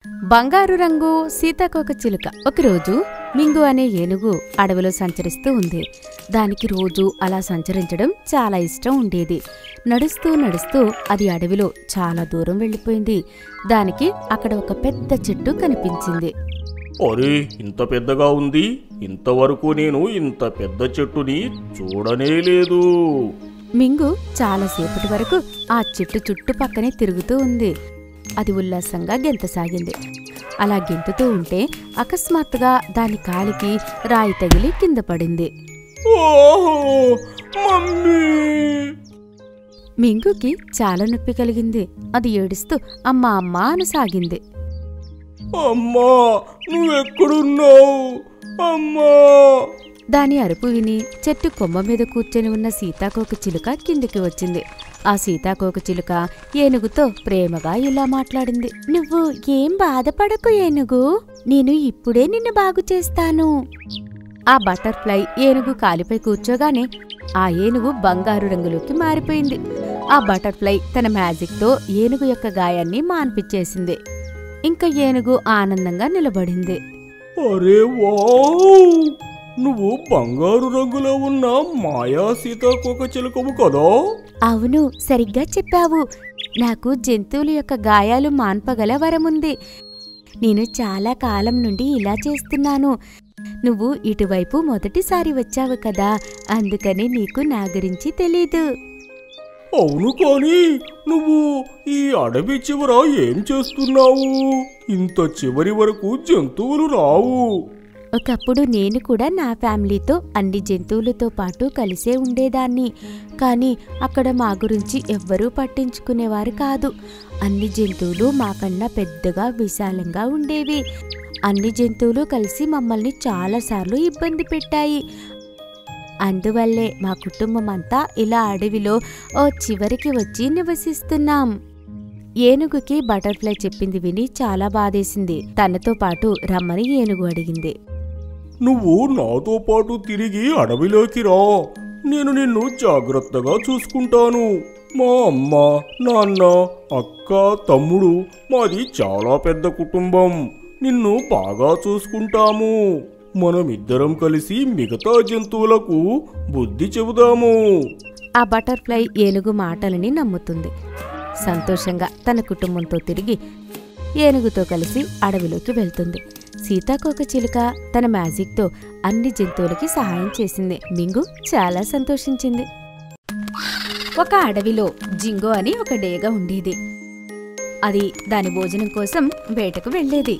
బంగారు రంగు సీతాకోక చిలుక ఒకరోజు మింగు అనే ఏనుగు అడవిలో సంచరిస్తూ ఉంది దానికి రోజు అలా సంచరించడం చాలా ఇష్టం ఉండేది నడుస్తూ నడుస్తూ అది అడవిలో చాలా దూరం వెళ్ళిపోయింది దానికి అక్కడ ఒక పెద్ద చెట్టు కనిపించింది అరే ఇంత పెద్దగా ఉంది ఇంతవరకు నేను ఇంత పెద్ద చెట్టుని చూడనే లేదు మింగు చాలాసేపటి వరకు ఆ చెట్టు చుట్టుపక్కనే తిరుగుతూ ఉంది అది ఉల్లాసంగా గెంతసాగింది అలా గెంతుతూ ఉంటే అకస్మాత్తుగా దాని కాలికి రాయి తగిలి కింద పడింది ఓహో మమ్మీ మింగుకి చాలా నొప్పి కలిగింది అది ఏడుస్తూ అమ్మా అమ్మా అనసాగింది అమ్మా నువ్వెక్కడున్నావు అమ్మా దాని అరుపు విని చెట్టు కొమ్మ మీద కూర్చొని ఉన్న సీతాకోక చిలుక కిందికి వచ్చింది ఆ సీతాకోక చిలుక ఏనుగుతో ప్రేమగా ఇలా మాట్లాడింది నువ్వు ఏం బాధపడకు ఏనుగు నేను ఇప్పుడే నిన్ను బాగు చేస్తాను ఆ బటర్ఫ్లై ఏనుగు కాలిపై కూర్చోగానే ఆ ఏనుగు బంగారు రంగులోకి మారిపోయింది ఆ బటర్ఫ్లై తన మ్యాజిక్తో ఏనుగు యొక్క గాయాన్ని మాన్పిచ్చేసింది ఇంకా ఏనుగు ఆనందంగా నిలబడింది అరే వావ్ నువ్వు బంగారు రంగులో ఉన్న మాయా సీతాకోక చిలుకవు కదా అవును సరిగ్గా చెప్పావు నాకు జంతువుల యొక్క గాయాలు మాన్పగల వరముంది నేను చాలా కాలం నుండి ఇలా చేస్తున్నాను నువ్వు ఇటువైపు మొదటిసారి వచ్చావు కదా అందుకని నీకు నా గురించి తెలీదు అవును కానీ నువ్వు ఈ అడవి చివర ఏం చేస్తున్నావు ఇంత చివరి వరకు జంతువులు రావు ఒకప్పుడు నేను కూడా నా ఫ్యామిలీతో అన్ని జంతువులతో పాటు కలిసే ఉండేదాన్ని కానీ అక్కడ మా గురించి ఎవ్వరూ పట్టించుకునేవారు కాదు అన్ని జంతువులు మాకన్నా పెద్దగా విశాలంగా ఉండేవి అన్ని జంతువులు కలిసి మమ్మల్ని చాలాసార్లు ఇబ్బంది పెట్టాయి అందువల్లే మా కుటుంబం అంతా ఇలా అడవిలో ఓ చివరికి వచ్చి నివసిస్తున్నాం ఏనుగుకి బటర్ఫ్లై చెప్పింది విని చాలా బాధేసింది తనతో పాటు రమ్మని ఏనుగు అడిగింది నువ్వు నాతో పాటు తిరిగి అడవిలోకి రా నేను నిన్ను జాగ్రత్తగా చూసుకుంటాను మా అమ్మ నాన్న అక్క తమ్ముడు మాది చాలా పెద్ద కుటుంబం నిన్ను బాగా చూసుకుంటాము మనమిద్దరం కలిసి మిగతా జంతువులకు బుద్ధి చెబుదాము ఆ బటర్ఫ్లై ఏనుగు మాటలని నమ్ముతుంది సంతోషంగా తన కుటుంబంతో తిరిగి ఏనుగుతో కలిసి అడవిలోకి వెళ్తుంది సీతాకోక చిలుక తన మ్యాజిక్తో అన్ని జంతువులకి సహాయం చేసింది మింగు చాలా సంతోషించింది ఒక అడవిలో జింగో అని ఒక డేగ ఉండేది అది దాని భోజనం కోసం వేటకు వెళ్ళేది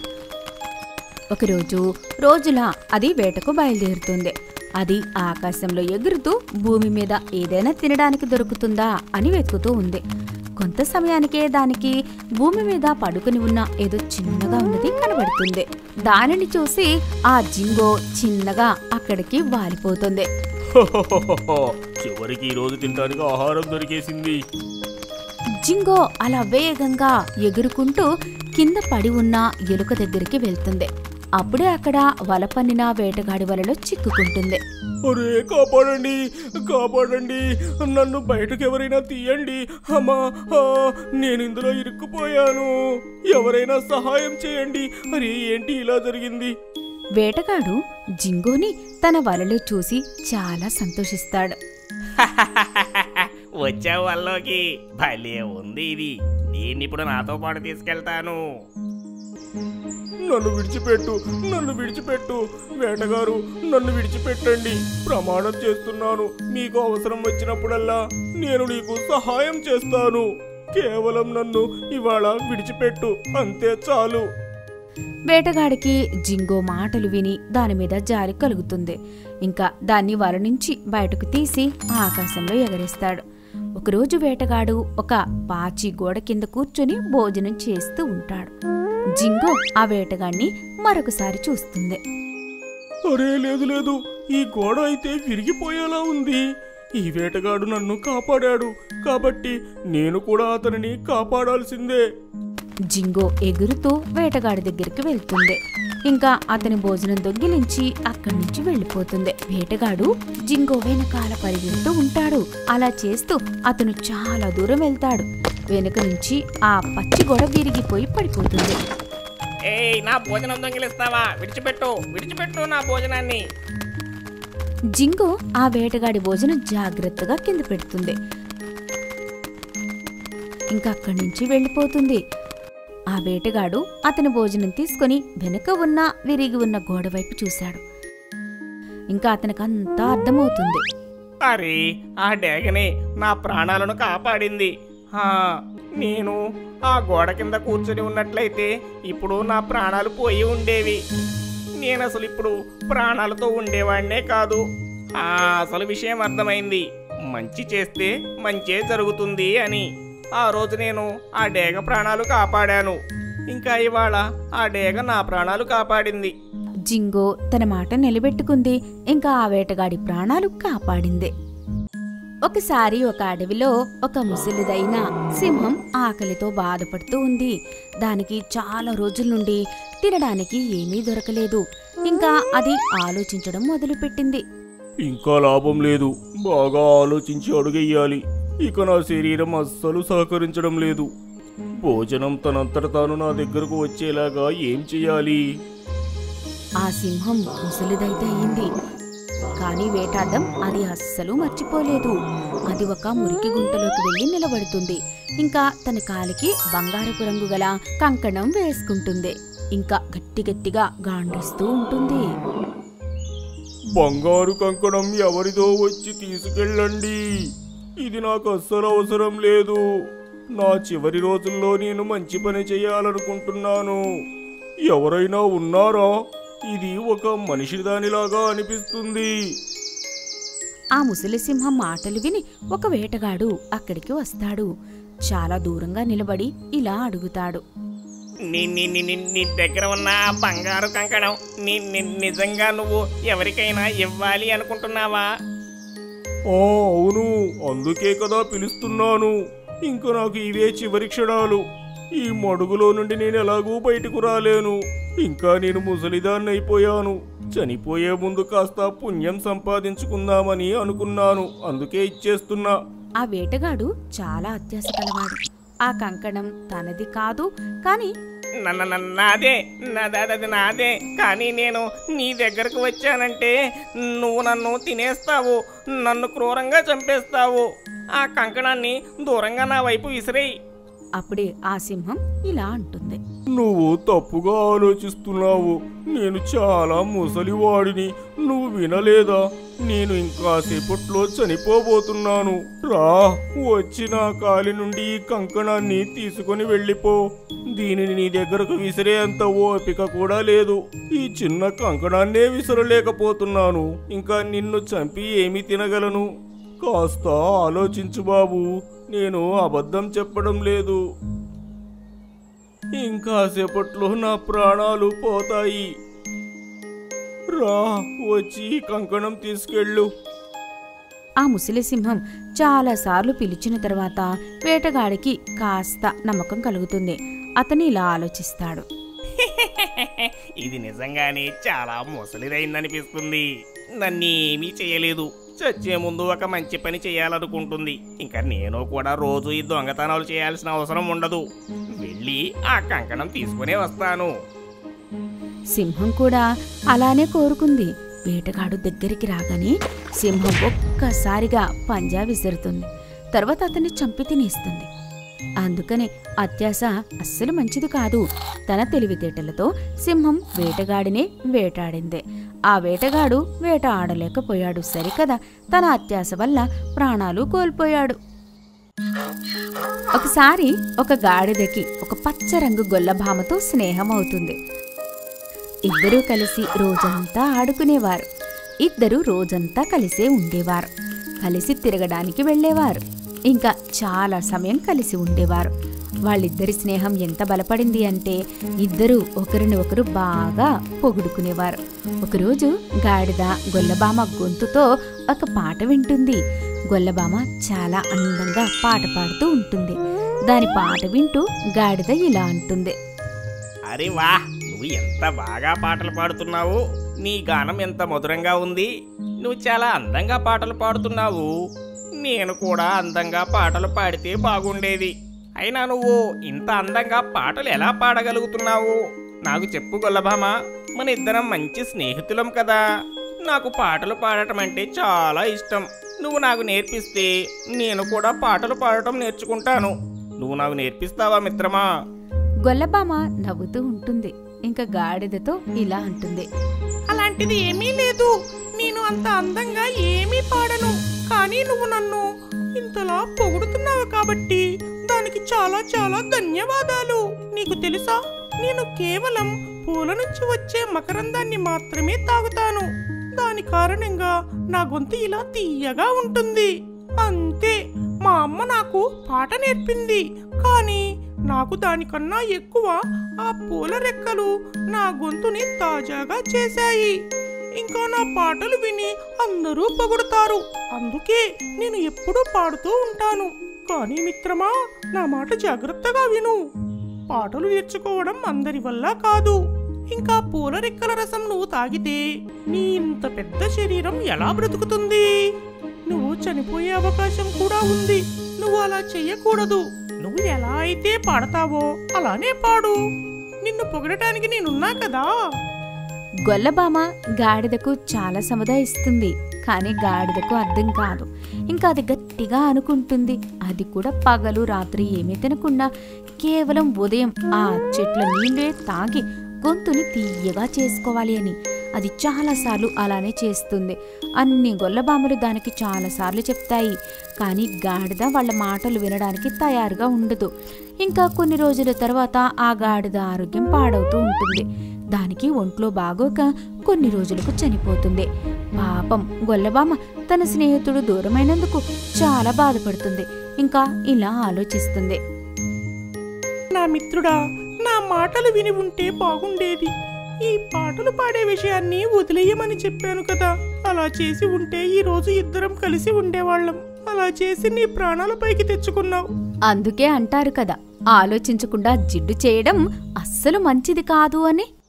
ఒకరోజు రోజులా అది వేటకు బయలుదేరుతుంది అది ఆకాశంలో ఎగురుతూ భూమి మీద ఏదైనా తినడానికి దొరుకుతుందా అని వెతుకుతూ ఉంది కొంత సమయానికే దానికి భూమి మీద పడుకుని ఉన్న ఏదో చిన్నగా ఉన్నది కనబడుతుంది దానిని చూసి ఆ జింగో చిన్నగా అక్కడికి వాలిపోతుంది చివరికి ఈ రోజు తినడానికి ఆహారం దొరికేసింది జింగో అలా వేగంగా ఎగురుకుంటూ కింద పడి ఉన్న ఎలుక దగ్గరికి వెళ్తుంది అప్పుడే అక్కడ వల పన్నిన వేటగాడి వలలో చిక్కుకుంటుంది అరే కాపాడండి కాపాడండి నన్ను బయటకు ఎవరైనా తీయండి అమ్మా ఆ, నేను ఇందులో ఇరుక్కుపోయాను ఎవరైనా సహాయం చేయండి అరే ఏంటి ఇలా జరిగింది వేటగాడు జింగోని తన వలలో చూసి చాలా సంతోషిస్తాడు వచ్చావు వాళ్ళలోకి భలే ఉంది ఇది దీన్ని ఇప్పుడు నాతో పాటు తీసుకెళ్తాను నన్ను విడిచిపెట్టు నన్ను విడిచిపెట్టు వేటగారు నన్ను విడిచిపెట్టండి ప్రమాణం చేస్తున్నాను మీకు అవసరం వచ్చినప్పుడల్లా నేను నీకు సహాయం చేస్తాను కేవలం నన్ను ఇవాళ విడిచిపెట్టు అంతే చాలు వేటగాడికి జింగో మాటలు విని దాని మీద జాలి కలుగుతుంది ఇంకా దాన్ని వల నుంచి బయటకు తీసి ఆకాశంలో ఎగరేస్తాడు ఒకరోజు వేటగాడు ఒక పాచి గోడ కింద కూర్చొని భోజనం చేస్తూ ఉంటాడు జింగో ఆ వేటగాడిని మరొకసారి చూస్తుంది అరే లేదు లేదు ఈ గోడ అయితే విరిగిపోయేలా ఉంది ఈ వేటగాడు నన్ను కాపాడాడు కాబట్టి నేను కూడా అతనిని కాపాడాల్సిందే జింగో ఎగురుతూ వేటగాడి దగ్గరికి వెళ్తుంది ఇంకా అతని భోజనం దొంగిలించి అక్కడి నుంచి వెళ్ళిపోతుంది వేటగాడు జింగో వెనకాల పరిగెడుతూ ఉంటాడు అలా చేస్తూ అతను చాలా దూరం వెళ్తాడు వెనుక నుంచి ఆ పచ్చి గోడ విరిగిపోయి పడిపోతుంది ఏయ్ నా భోజనం దొంగిలిస్తావా విడిచిపెట్టు విడిచిపెట్టు నా భోజనాన్ని జింగు ఆ వేటగాడి భోజనం జాగ్రత్తగా కింద పెడుతుంది ఇంకా అక్కడి నుంచి వెళ్ళిపోతుంది ఆ వేటగాడు అతని భోజనం తీసుకొని వెనుక ఉన్న విరిగి ఉన్న గోడ వైపు చూశాడు ఇంకా అతనికంతా అర్థమవుతుంది అరే ఆ డేగనే నా ప్రాణాలను కాపాడింది హా, నేను ఆ గోడ కింద కూర్చొని ఉన్నట్లయితే ఇప్పుడు నా ప్రాణాలు పోయి ఉండేవి నేను అసలు ఇప్పుడు ప్రాణాలతో ఉండేవాడినే కాదు ఆ అసలు విషయం అర్థమైంది మంచి చేస్తే మంచే జరుగుతుంది అని ఆ రోజు నేను ఆ డేగ ప్రాణాలు కాపాడాను ఇంకా ఇవాళ ఆ డేగ నా ప్రాణాలు కాపాడింది జింగో తన మాట నిలబెట్టుకుంది ఇంకా ఆ వేటగాడి ప్రాణాలు కాపాడింది ఒకసారి ఒక అడవిలో ఒక ముసలిదైన సింహం ఆకలితో బాధపడుతూ ఉంది దానికి చాలా రోజుల నుండి తినడానికి ఏమీ దొరకలేదు ఇంకా అది ఆలోచించడం మొదలుపెట్టింది ఇంకా లాభం లేదు బాగా ఆలోచించి అడుగెయ్యాలి ఇక నా శరీరం అస్సలు సహకరించడం లేదు భోజనం తనంతట తాను నా దగ్గరకు వచ్చేలాగా ఏం చెయ్యాలి ఆ సింహం ముసలిదైతే అయింది కానీ వేటాడడం అది అస్సలు మర్చిపోలేదు అది ఒక మురికి గుంటలోకి వెళ్లి నిలబడుతుంది ఇంకా తన కాలికి బంగారపు రంగు గల కంకణం వేసుకుంటుంది ఇంకా గట్టి గట్టిగా గాండ్రిస్తూ ఉంటుంది బంగారు కంకణం ఎవరిదో వచ్చి తీసుకెళ్ళండి ఇది నాకు అస్సలు అవసరం లేదు నా చివరి రోజుల్లో నేను మంచి పని చేయాలనుకుంటున్నాను ఎవరైనా ఉన్నారా ఇది ఒక మనిషి దానిలాగా అనిపిస్తుంది ఆ ముసలి సింహం మాటలు విని ఒక వేటగాడు అక్కడికి వస్తాడు చాలా దూరంగా నిలబడి ఇలా అడుగుతాడు నీ నీ నీ నీ నీ దగ్గర ఉన్న ఆ బంగారు కంకణం నీ నీ- నిజంగా నువ్వు ఎవరికైనా ఇవ్వాలి అనుకుంటున్నావా ఆ అవును అందుకే కదా పిలుస్తున్నాను ఇంకా నాకు ఇవే చివరి క్షణాలు ఈ మడుగులో నుండి నేను ఎలాగూ బయటకు రాలేను ఇంకా నేను ముసలిదాన్ని అయిపోయాను చనిపోయే ముందు కాస్త పుణ్యం సంపాదించుకుందామని అనుకున్నాను అందుకే ఇచ్చేస్తున్నా ఆ వేటగాడు చాలా అత్యాశ కలవాడు ఆ కంకణం తనది కాదు కాని నన్న నన్న- నాదే నాది నాదే కానీ నేను నీ దగ్గరకు వచ్చానంటే నువ్వు నన్ను తినేస్తావు నన్ను క్రూరంగా చంపేస్తావు ఆ కంకణాన్ని దూరంగా నా వైపు విసిరేయి అప్పుడే ఆ సింహం ఇలా అంటుంది నువ్వు తప్పుగా ఆలోచిస్తున్నావు నేను చాలా ముసలివాడిని నువ్వు వినలేదా నేను ఇంకాసేపట్లో చనిపోబోతున్నాను రా వచ్చి నా కాలి నుండి ఈ కంకణాన్ని తీసుకొని వెళ్ళిపో దీనిని నీ దగ్గరకు విసిరేంత ఓపిక కూడా లేదు ఈ చిన్న కంకణాన్నే విసరలేకపోతున్నాను ఇంకా నిన్ను చంపి ఏమి తినగలను కాస్త ఆలోచించు బాబు నేను అబద్ధం చెప్పడం లేదు ఇంకాసేపట్లో నా ప్రాణాలు పోతాయి రా వచ్చి ఈ కంకణం తీసుకెళ్ళు ఆ ముసలి సింహం చాలాసార్లు పిలిచిన తర్వాత వేటగాడికి కాస్త నమ్మకం కలుగుతుంది అతను ఇలా ఆలోచిస్తాడు ఇది నిజంగానే చాలా ముసలిదైందనిపిస్తుంది నన్నేమీ చేయలేదు చచ్చే ముందు ఒక మంచి పని చేయాలనుకుంటుంది ఇంకా నేను కూడా రోజు ఈ దొంగతనాలు చేయాల్సిన అవసరం ఉండదు వెళ్ళి ఆ కంకణం తీసుకునే వస్తాను సింహం కూడా అలానే కోరుకుంది వేటగాడు దగ్గరికి రాగానే సింహం ఒక్కసారిగా పంజా విసురుతుంది తర్వాత అతన్ని చంపి తినేస్తుంది అందుకనే అత్యాశ అస్సలు మంచిది కాదు తన తెలివితేటలతో సింహం వేటగాడినే వేటాడింది ఆ వేటగాడు వేట ఆడలేకపోయాడు సరికదా తన అత్యాశ వల్ల ప్రాణాలు కోల్పోయాడు ఒకసారి ఒక గాడిదకి ఒక పచ్చ రంగు గొల్లభామతో స్నేహం అవుతుంది ఇద్దరూ కలిసి రోజంతా ఆడుకునేవారు ఇద్దరు రోజంతా కలిసే ఉండేవారు కలిసి తిరగడానికి వెళ్ళేవారు ఇంకా చాలా సమయం కలిసి ఉండేవారు వాళ్ళిద్దరి స్నేహం ఎంత బలపడింది అంటే ఇద్దరూ ఒకరిని ఒకరు బాగా పొగుడుకునేవారు ఒకరోజు గాడిద గొల్లబామ గొంతుతో ఒక పాట వింటుంది గొల్లబామ చాలా అందంగా పాట పాడుతూ ఉంటుంది దాని పాట వింటూ గాడిద ఇలా అంటుంది అరే వా నువ్వు ఎంత బాగా పాటలు పాడుతున్నావు నీ గానం ఎంత మధురంగా ఉంది నువ్వు చాలా అందంగా పాటలు పాడుతున్నావు నేను కూడా అందంగా పాటలు పాడితే బాగుండేది అయినా నువ్వు ఇంత అందంగా పాటలు ఎలా పాడగలుగుతున్నావు నాకు చెప్పు గొల్లభామ మన ఇద్దరం మంచి స్నేహితులం కదా నాకు పాటలు పాడటం అంటే చాలా ఇష్టం నువ్వు నాకు నేర్పిస్తే నేను కూడా పాటలు పాడటం నేర్చుకుంటాను నువ్వు నాకు నేర్పిస్తావా మిత్రమా గొల్లబామ నవ్వుతూ ఉంటుంది ఇంకా గాడిదతో ఇలా అంటుంది అలాంటిది ఏమీ లేదు నేను అంత అందంగా ఏమీ పాడను కానీ నువ్వు నన్ను ఇంతలా పొగుడుతున్నావు కాబట్టి దానికి చాలా చాలా ధన్యవాదాలు నీకు తెలుసా నేను కేవలం పూల నుంచి వచ్చే మకరందాన్ని మాత్రమే తాగుతాను దాని కారణంగా నా గొంతు ఇలా తీయగా ఉంటుంది అంతే మా అమ్మ నాకు పాట నేర్పింది కానీ నాకు దానికన్నా ఎక్కువ ఆ పూల రెక్కలు నా గొంతుని తాజాగా చేశాయి ఇంకా నా పాటలు విని అందరూ పొగుడుతారు అందుకే నేను ఎప్పుడూ పాడుతూ ఉంటాను కానీ మిత్రమా నా మాట జాగ్రత్తగా విను పాటలు నేర్చుకోవడం అందరి వల్ల కాదు ఇంకా పూల రెక్కల రసం నువ్వు తాగితే నీ ఇంత పెద్ద శరీరం ఎలా బ్రతుకుతుంది నువ్వు చనిపోయే అవకాశం కూడా ఉంది నువ్వు అలా చెయ్యకూడదు నువ్వు ఎలా అయితే పాడతావో అలానే పాడు నిన్ను పొగడటానికి నేనున్నా కదా గొల్లబామ గాడిదకు చాలా సముదాయిస్తుంది కానీ గాడిదకు అర్థం కాదు ఇంకా అది గట్టిగా అనుకుంటుంది అది కూడా పగలు రాత్రి ఏమీ తినకుండా కేవలం ఉదయం ఆ చెట్ల నీళ్ళే తాగి గొంతుని తీయగా చేసుకోవాలి అని అది చాలాసార్లు అలానే చేస్తుంది అన్ని గొల్లబామలు దానికి చాలాసార్లు చెప్తాయి కానీ గాడిద వాళ్ళ మాటలు వినడానికి తయారుగా ఉండదు ఇంకా కొన్ని రోజుల తర్వాత ఆ గాడిద ఆరోగ్యం పాడవుతూ ఉంటుంది దానికి ఒంట్లో బాగోక కొన్ని రోజులకు చనిపోతుంది పాపం గొల్లబామ తన స్నేహితుడు దూరమైనందుకు చాలా బాధపడుతుంది ఇంకా ఇలా ఆలోచిస్తుంది నా మిత్రుడా నా మాటలు విని ఉంటే బాగుండేది ఈ పాటలు పాడే విషయాన్ని వదిలేయమని చెప్పాను కదా అలా చేసి ఉంటే ఈ రోజు ఇద్దరం కలిసి ఉండేవాళ్ళం అలా చేసి నీ ప్రాణాలపైకి తెచ్చుకున్నావు అందుకే అంటారు కదా ఆలోచించకుండా జిడ్డు చేయడం అస్సలు మంచిది కాదు అని